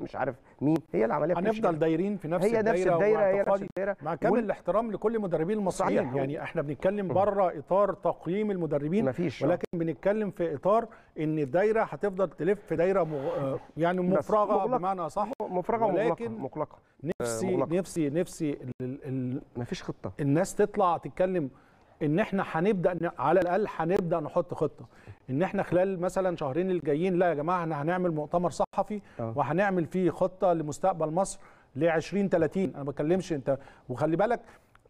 مش عارف مين هي العمليه بتمشي هنفضل كده. دايرين في نفس هي نفس الدايره الدايره هي نفس واعتقادي الدايره مع كامل وال- الاحترام لكل المدربين المصريين صحيح. يعني احنا بنتكلم بره اطار تقييم المدربين مفيش، آه. ولكن بنتكلم في اطار ان الدايره هتفضل تلف في دايره مغ... آه، يعني بس مفرغه مغلقة. بمعنى صح مفرغه ولكن مغلقه مغلقه نفسي مغلقة. نفسي نفسي ال... ال... ال... مفيش خطه الناس تطلع تتكلم ان احنا هنبدا ن- على الاقل هنبدا نحط خطه ان احنا خلال مثلا شهرين الجايين لا يا جماعه احنا هنعمل مؤتمر صحفي آه. وهنعمل فيه خطه لمستقبل مصر ل 2030 انا ما بتكلمش انت وخلي بالك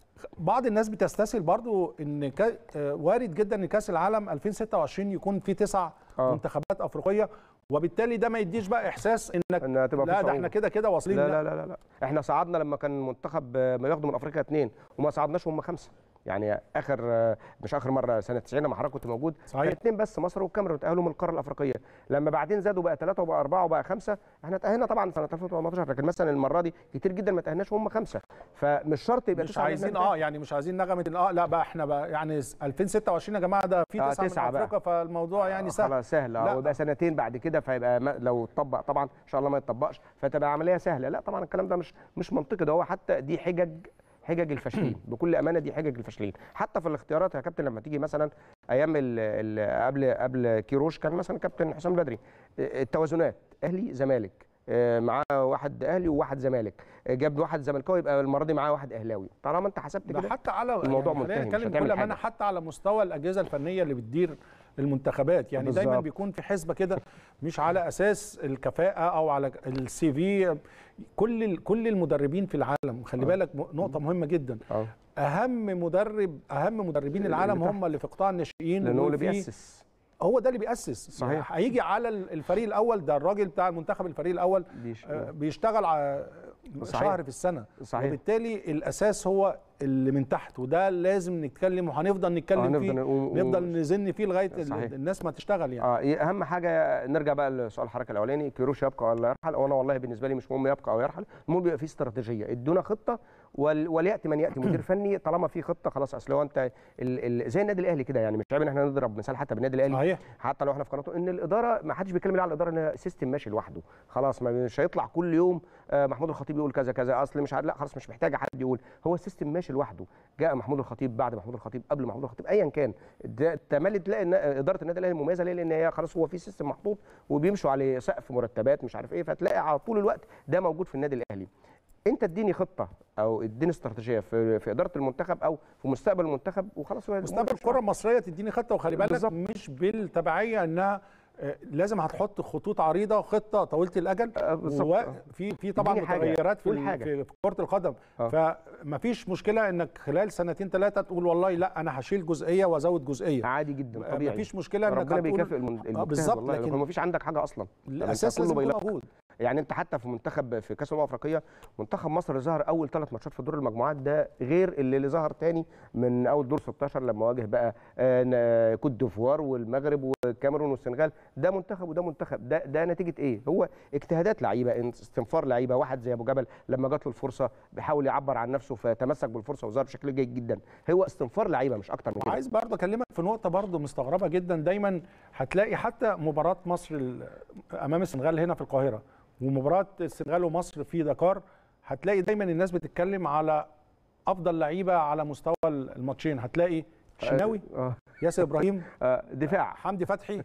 بعض الناس بتستسهل برضو ان كا... آه، وارد جدا ان كاس العالم 2026 يكون فيه تسع آه. منتخبات افريقيه وبالتالي ده ما يديش بقى احساس انك انها تبقى في لا ده صعوبة. احنا كده كده واصلين لا لا لا لا, لا. احنا صعدنا لما كان منتخب آه، ما ياخدوا من افريقيا اثنين وما صعدناش هم خمسه يعني اخر آه، مش اخر مره سنه 90 لما حضرتك كنت موجود صحيح. كان اثنين بس مصر والكاميرون تاهلوا من القاره الافريقيه لما بعدين زادوا بقى ثلاثه وبقى اربعه وبقى خمسه احنا تاهلنا طبعا سنه 2018 لكن مثلا المره دي كتير جدا ما تاهلناش وهم خمسه فمش شرط يبقى مش تسعة عايزين لأن اه يعني مش عايزين نغمه إن اه لا بقى احنا بقى يعني 2026 يا جماعه ده في آه، تسعه تسعة من بقى. افريقيا فالموضوع يعني سهل خلاص سهل لا. اه ويبقى سنتين بعد كده فيبقى ما- لو اتطبق طبعا ان شاء الله ما يتطبقش فتبقى عمليه سهله لا طبعا الكلام ده مش مش منطقي ده هو حتى دي حجج حجج الفاشلين بكل امانه دي حجج الفاشلين حتى في الاختيارات يا كابتن لما تيجي مثلا ايام ال ال قبل قبل كيروش كان مثلا كابتن حسام البدري التوازنات اهلي زمالك آه، معاه واحد اهلي وواحد زمالك آه، جاب واحد زملكاوي يبقى المره دي معاه واحد اهلاوي طالما انت حسبت ده كده حتى على الموضوع يعني خلينا منتهي، مش نتكلم هتعمل بكل امانه حاجة. حتى على مستوى الاجهزه الفنيه اللي بتدير المنتخبات يعني دايما بالظبط. بيكون في حسبه كده مش على اساس الكفاءه او على السي في كل ال- كل المدربين في العالم خلي بالك م- نقطه مهمه جدا اه اهم مدرب اهم مدربين اللي العالم تحت. هم اللي في قطاع الناشئين لانه هو اللي وفي- بيأسس هو ده اللي بيأسس صحيح. هيجي على الفريق الاول ده الراجل بتاع المنتخب الفريق الاول بيش- آه، بيشتغل ع- صحيح. شهر في السنه صحيح. وبالتالي الاساس هو اللي من تحت وده لازم نتكلم وهنفضل نتكلم هنفضل فيه نقول- نفضل نزن فيه لغايه ال- صحيح. الناس ما تشتغل يعني اه إيه اهم حاجه نرجع بقى لسؤال الحركه الاولاني كيروش يبقى ولا يرحل وانا والله بالنسبه لي مش مهم يبقى او يرحل المهم يبقى في استراتيجيه ادونا خطه ول... ولياتي من ياتي مدير فني طالما في خطه خلاص اصل هو انت ال... ال... زي النادي الاهلي كده يعني مش عيب ان احنا نضرب مثال حتى بالنادي الاهلي صحيح حتى لو احنا في قناته ان الاداره ما حدش بيتكلم ليه على الاداره ان سيستم ماشي لوحده خلاص ما مش هيطلع كل يوم آه، محمود الخطيب يقول كذا كذا اصل مش عارف لا خلاص مش محتاج حد يقول هو السيستم ماشي لوحده جاء محمود الخطيب بعد محمود الخطيب قبل محمود الخطيب ايا كان ده تملي تلاقي ان اداره النادي الاهلي مميزه ليه لان هي خلاص هو في سيستم محطوط وبيمشوا عليه سقف مرتبات مش عارف ايه فتلاقي على طول الوقت ده موجود في النادي الاهلي انت اديني خطه او اديني استراتيجيه في في اداره المنتخب او في مستقبل المنتخب وخلاص هو مستقبل الكره المصريه تديني خطه وخلي بالك بالظبط. مش بالتبعيه انها آه، لازم هتحط خطوط عريضه خطه طويله الاجل آه، بالظبط. وفي في طبعا اديني حاجة. متغيرات في قول ال- حاجة. في في كره القدم آه. فمفيش مشكله انك خلال سنتين ثلاثه تقول والله لا انا هشيل جزئيه وازود جزئيه عادي جدا طبيعي مفيش مشكله انك ربنا هتقول- بيكافئ المن- المجتهد بالظبط، والله لكن- لكن ما فيش عندك حاجه اصلا الاساس كله لازم يكون بيلعب. موجود يعني انت حتى في منتخب في كاس الامم الافريقيه منتخب مصر ظهر اول ثلاث ماتشات في دور المجموعات ده غير اللي, اللي ظهر تاني من اول دور 16 لما واجه بقى آه، ن- كوت ديفوار والمغرب والكاميرون والسنغال ده منتخب وده منتخب ده ده نتيجه ايه هو اجتهادات لعيبه استنفار لعيبه واحد زي ابو جبل لما جات له الفرصه بيحاول يعبر عن نفسه فتمسك بالفرصه وظهر بشكل جيد جدا هو استنفار لعيبه مش اكتر من كده وعايز برضه اكلمك في نقطه برضه مستغربه جدا دايما هتلاقي حتى مباراه مصر ال- امام السنغال هنا في القاهره ومباراه السنغال ومصر في دكار هتلاقي دايما الناس بتتكلم على افضل لعيبه على مستوى الماتشين هتلاقي شناوي اه ياسر ابراهيم آه، دفاع حمدي فتحي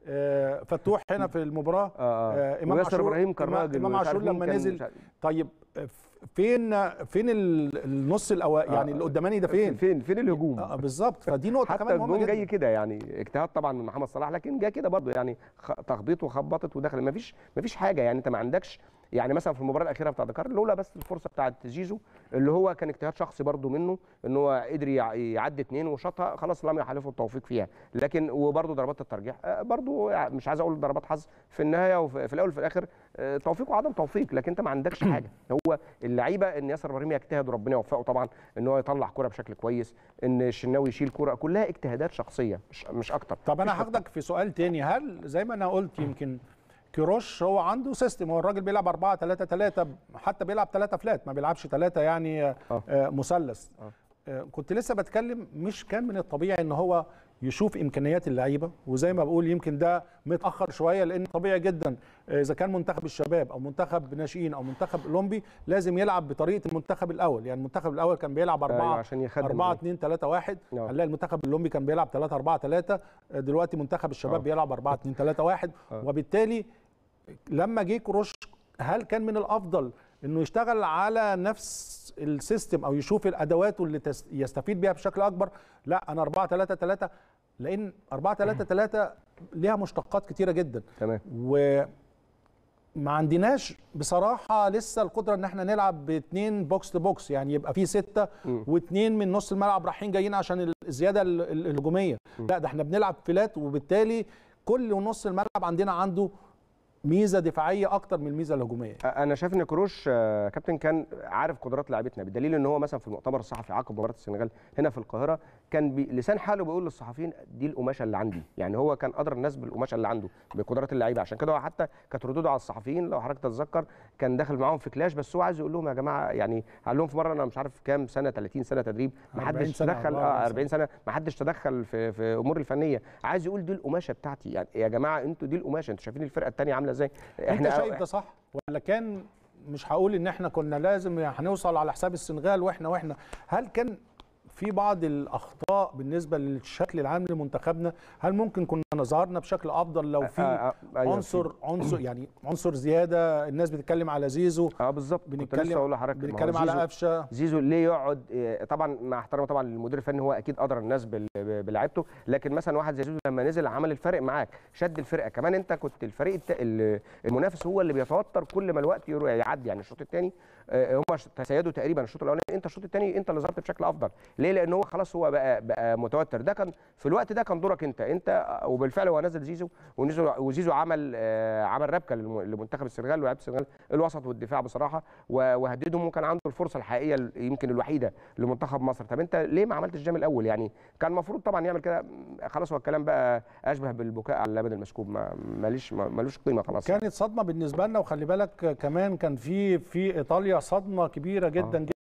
آه، فتوح هنا في المباراه اه آه، امام وياسر عاشور ابراهيم كان إمام- راجل امام ومش عارف عاشور مين لما كان نزل مش عارف- طيب آه، فين فين ال- النص الاول يعني اللي قداماني ده فين فين فين الهجوم آه، بالظبط فدي نقطه حتى كمان مهمه الجون جدا جاي كده يعني اجتهاد طبعا من محمد صلاح لكن جه كده برضه يعني خ- تخبيط وخبطت ودخل مفيش مفيش حاجه يعني انت ما عندكش يعني مثلا في المباراه الاخيره بتاع دكار لولا بس الفرصه بتاعت زيزو اللي هو كان اجتهاد شخصي برضه منه ان هو قدر يع- يعدي اثنين وشاطها خلاص لم يحالفه التوفيق فيها لكن وبرضه ضربات الترجيح آه، برضه يعني مش عايز اقول ضربات حظ في النهايه وفي في الاول وفي الاخر آه، توفيق وعدم توفيق لكن انت ما عندكش حاجه هو اللعيبه ان ياسر ابراهيم يجتهد وربنا يوفقه طبعا ان هو يطلع كره بشكل كويس ان الشناوي يشيل كره كلها اجتهادات شخصيه مش مش اكتر طب انا مفيش هاخدك في سؤال تاني هل زي ما انا قلت يمكن كيروش هو عنده سيستم هو الراجل بيلعب 4 3 3 حتى بيلعب 3 فلات ما بيلعبش 3 يعني آه، آه. آه، مثلث آه. آه، كنت لسه بتكلم مش كان من الطبيعي ان هو يشوف امكانيات اللعيبه وزي ما بقول يمكن ده متاخر شويه لان طبيعي جدا اذا كان منتخب الشباب او منتخب ناشئين او منتخب اولمبي لازم يلعب بطريقه المنتخب الاول يعني المنتخب الاول كان بيلعب 4 أيوة، عشان يخدم 4 عليه. 2 3 1 نعم. هنلاقي المنتخب الاولمبي كان بيلعب 3 4 3 دلوقتي منتخب الشباب آه. بيلعب 4 2 3 1 آه. وبالتالي لما جه كروش هل كان من الافضل انه يشتغل على نفس السيستم او يشوف الادوات اللي تس- يستفيد بيها بشكل اكبر لا انا 4 3 3 لان 4 3 3 ليها مشتقات كتيره جدا تمام و ما عندناش بصراحه لسه القدره ان احنا نلعب باثنين بوكس تو بوكس يعني يبقى في سته مم. واثنين من نص الملعب رايحين جايين عشان الزياده ال- ال- الهجوميه لا ده احنا بنلعب فلات وبالتالي كل نص الملعب عندنا عنده ميزه دفاعيه اكتر من الميزه الهجوميه انا شايف ان كروش آه، كابتن كان عارف قدرات لاعبتنا بدليل ان هو مثلا في المؤتمر الصحفي عقب مباراه السنغال هنا في القاهره كان بي لسان حاله بيقول للصحفيين دي القماشه اللي عندي يعني هو كان ادرى الناس بالقماشه اللي عنده بقدرات اللعيبه عشان كده هو حتى كانت ردوده على الصحفيين لو حضرتك تتذكر كان داخل معاهم في كلاش بس هو عايز يقول لهم يا جماعه يعني قال لهم في مره انا مش عارف كام سنه 30 سنه تدريب ما 40 حدش سنة، تدخل 44 اه 40 سنه ما حدش تدخل في في امور الفنيه عايز يقول دي القماشه بتاعتي يعني يا جماعه انتوا دي القماشه انتوا شايفين الفرقه الثانيه عامله ازاي انت شايف ده صح ولا كان مش هقول ان احنا كنا لازم هنوصل على حساب السنغال واحنا واحنا هل كان في بعض الاخطاء بالنسبه للشكل العام لمنتخبنا هل ممكن كنا ظهرنا بشكل افضل لو آه، في آه، أيوة، عنصر عنصر يعني عنصر زياده الناس بتتكلم على زيزو اه بالظبط كنت لسه بنتكلم اقول لحضرتك ما هو بنتكلم على زيزو- قفشه زيزو ليه يقعد إيه، طبعا مع احترامي طبعا للمدير الفني هو اكيد ادرى الناس بال- بلعبته لكن مثلا واحد زي زيزو لما نزل عمل الفرق معاك شد الفرقه كمان انت كنت الفريق الت... ال- المنافس هو اللي بيتوتر كل ما الوقت يرو- يعدي يعني الشوط الثاني هم تسيدوا تقريبا الشوط الاولاني انت الشوط الثاني انت اللي ظهرت بشكل افضل ليه لان هو خلاص هو بقى بقى متوتر ده كان في الوقت ده كان دورك انت انت وبالفعل هو نزل زيزو ونزل وزيزو عمل آه، عمل ربكه للم- لمنتخب السنغال ولاعيبه السنغال الوسط والدفاع بصراحه و- وهددهم وكان عنده الفرصه الحقيقيه ال- يمكن الوحيده لمنتخب مصر طب انت ليه ما عملتش ده من الاول يعني كان المفروض طبعا يعمل كده خلاص هو الكلام بقى اشبه بالبكاء على اللبن المسكوب ما ماليش ما- ملوش قيمه خلاص كانت صدمه بالنسبه لنا وخلي بالك كمان كان في في ايطاليا صدمه كبيره جدا